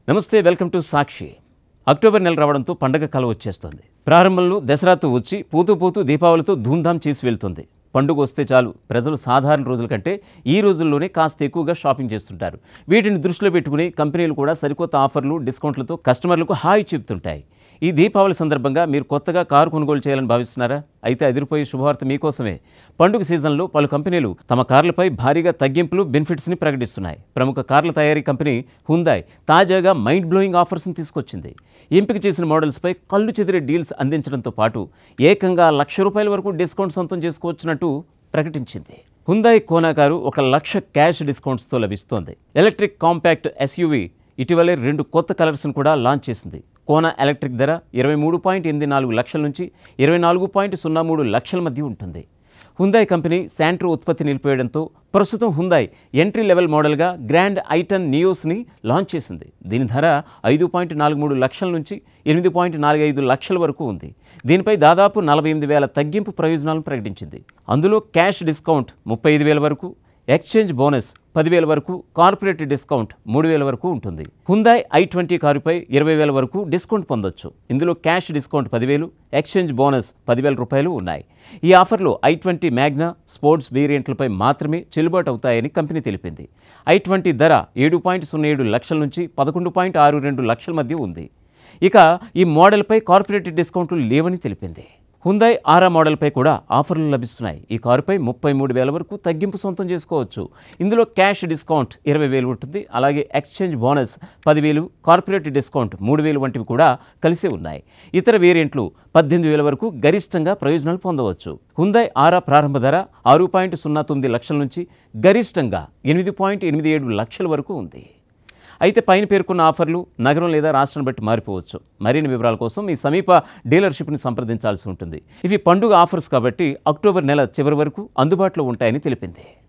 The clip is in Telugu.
నమస్తే వెల్కమ్ టు సాక్షి అక్టోబర్ నెల రావడంతో పండగ కల వచ్చేస్తోంది ప్రారంభంలో దసరాతో వచ్చి పూతూ పూతూ దీపావళితో ధూమ్ధాం చేసి వెళ్తుంది పండుగ వస్తే చాలు ప్రజలు సాధారణ రోజుల కంటే ఈ రోజుల్లోనే కాస్త ఎక్కువగా షాపింగ్ చేస్తుంటారు వీటిని దృష్టిలో పెట్టుకుని కంపెనీలు కూడా సరికొత్త ఆఫర్లు డిస్కౌంట్లతో కస్టమర్లకు హాయి చెబుతుంటాయి ఈ దీపావళి సందర్భంగా మీరు కొత్తగా కారు కొనుగోలు చేయాలని భావిస్తున్నారా అయితే అదిరిపోయే శుభవార్త మీకోసమే పండుగ సీజన్లో పలు కంపెనీలు తమ కార్లపై భారీగా తగ్గింపులు బెనిఫిట్స్ని ప్రకటిస్తున్నాయి ప్రముఖ కార్ల తయారీ కంపెనీ హుందాయ్ తాజాగా మైండ్ బ్లోయింగ్ ఆఫర్స్ని తీసుకొచ్చింది ఎంపిక చేసిన మోడల్స్పై కళ్ళు చెదిరే డీల్స్ అందించడంతో పాటు ఏకంగా లక్ష రూపాయల వరకు డిస్కౌంట్ సొంతం చేసుకోవచ్చున్నట్టు ప్రకటించింది హుందాయ్ కోనా కారు ఒక లక్ష క్యాష్ డిస్కౌంట్స్తో లభిస్తోంది ఎలక్ట్రిక్ కాంపాక్ట్ ఎస్యూవి ఇటీవలే రెండు కొత్త కలర్స్ను కూడా లాంచ్ చేసింది కోనా ఎలక్ట్రిక్ ధర ఇరవై మూడు పాయింట్ ఎనిమిది నాలుగు లక్షల నుంచి ఇరవై నాలుగు పాయింట్ సున్నా మూడు లక్షల మధ్య ఉంటుంది హుందాయ్ కంపెనీ శాంట్రో ఉత్పత్తి నిలిపేయడంతో ప్రస్తుతం హుందాయ్ ఎంట్రీ లెవెల్ మోడల్గా గ్రాండ్ ఐటన్ నియోస్ని లాంచ్ చేసింది దీని ధర ఐదు పాయింట్ నాలుగు మూడు లక్షల నుంచి ఎనిమిది పాయింట్ నాలుగు ఐదు లక్షల వరకు ఉంది దీనిపై దాదాపు నలభై ఎనిమిది వేల తగ్గింపు ప్రయోజనాలను ప్రకటించింది అందులో క్యాష్ డిస్కౌంట్ ముప్పై ఐదు వేల వరకు ఎక్స్చేంజ్ బోనస్ పదివేల వరకు కార్పొరేట్ డిస్కౌంట్ మూడు వేల వరకు ఉంటుంది హుందాయ్ ఐ ట్వంటీ కారుపై ఇరవై వేల వరకు డిస్కౌంట్ పొందొచ్చు ఇందులో క్యాష్ డిస్కౌంట్ పదివేలు ఎక్స్చేంజ్ బోనస్ పదివేల రూపాయలు ఉన్నాయి ఈ ఆఫర్లో ఐ ట్వంటీ మ్యాగ్నా స్పోర్ట్స్ వేరియంట్లపై మాత్రమే చెల్లుబాటు అవుతాయని కంపెనీ తెలిపింది ఐ ట్వంటీ ధర ఏడు పాయింట్ సున్నా ఏడు లక్షల నుంచి పదకొండు పాయింట్ ఆరు రెండు లక్షల మధ్య ఉంది ఇక ఈ మోడల్పై కార్పొరేట్ డిస్కౌంట్లు లేవని తెలిపింది హుందాయ్ ఆరా మోడల్పై కూడా ఆఫర్లు లభిస్తున్నాయి ఈ కారుపై ముప్పై మూడు వేల వరకు తగ్గింపు సొంతం చేసుకోవచ్చు ఇందులో క్యాష్ డిస్కౌంట్ ఇరవై వేలు ఉంటుంది అలాగే ఎక్స్చేంజ్ బోనస్ పదివేలు కార్పొరేట్ డిస్కౌంట్ మూడు వేలు వంటివి కూడా కలిసే ఉన్నాయి ఇతర వేరియంట్లు పద్దెనిమిది వేల వరకు గరిష్టంగా ప్రయోజనాలు పొందవచ్చు హుందాయ్ ఆరా ప్రారంభ ధర ఆరు పాయింట్ సున్నా తొమ్మిది లక్షల నుంచి గరిష్టంగా ఎనిమిది పాయింట్ ఎనిమిది ఏడు లక్షల వరకు ఉంది అయితే పైన పేర్కొన్న ఆఫర్లు నగరం లేదా రాష్ట్రం బట్టి మారిపోవచ్చు మరిన్ని వివరాల కోసం మీ సమీప డీలర్షిప్ని సంప్రదించాల్సి ఉంటుంది ఇవి పండుగ ఆఫర్స్ కాబట్టి అక్టోబర్ నెల చివరి వరకు అందుబాటులో ఉంటాయని తెలిపింది